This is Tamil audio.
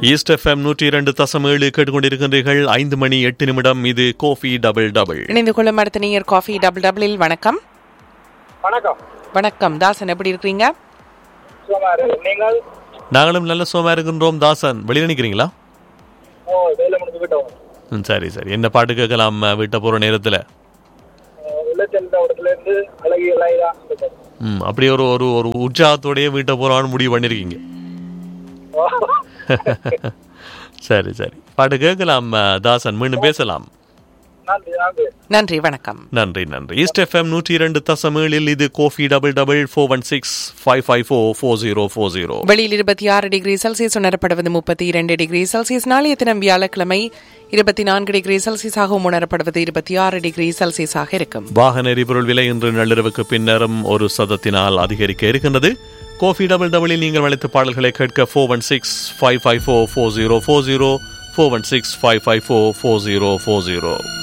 ஈஸ்ட் எஃப்எம் நூற்றி இரண்டு தசம் ஏழு கேட்டுக்கொண்டிருக்கின்றீர்கள் ஐந்து மணி எட்டு நிமிடம் இது கோஃபி டபுள் டபுள் இணைந்து கொள்ளும் அடுத்த நேயர் காஃபி டபுள் டபுளில் வணக்கம் வணக்கம் வணக்கம் தாசன் எப்படி இருக்கிறீங்க சுமார் நீங்கள் நாங்களும் நல்ல சுகமா இருக்கின்றோம் தாசன் வெளியே நினைக்கிறீங்களா ஓ வேலை முடிஞ்சு விட்டோம் ம், சரி சரி என்ன பாட்டு கேட்கலாம் அஹ், வீட்டை போற நேரத்துல உள்ள சென்ற இடத்துல இருந்து அழகிய லைதா ம் அப்படியே ஒரு ஒரு ஒரு உற்சாகத்தோடயே வீட்டை போறான்னு முடிவு பண்ணிருக்கீங்க சரி சரி பாட்டு கேட்கலாம் அஹ், தாசன் மீண்டும் பேசலாம் நன்றி நன்றி நன்றி வணக்கம் நன்றி நன்றி ஈஸ்ட் எஃப்எம் நூற்றி இரண்டு தசம் ஏழில் இது கோஃபி double double four one six five five four four zero four zero வெளியில் இருபத்தி ஆறு டிகிரி செல்சியஸ் உணரப்படுவது முப்பத்தி இரண்டு டிகிரி செல்சியஸ் நாளைய தினம் வியாழக்கிழமை இருபத்தி நான்கு டிகிரி செல்சியஸாகவும் உணரப்படுவது இருபத்தி ஆறு டிகிரி செல்சியஸாக இருக்கும் வாகன எரிபொருள் விலை இன்று நள்ளிரவுக்கு பின்னரும் ஒரு சதத்தினால் அதிகரிக்க இருக்கின்றது கோஃபி டபுள் டபுளில் நீங்கள் அழைத்த பாடல்களை கேட்க four one six five five four four zero four zero four one six five five four four zero four zero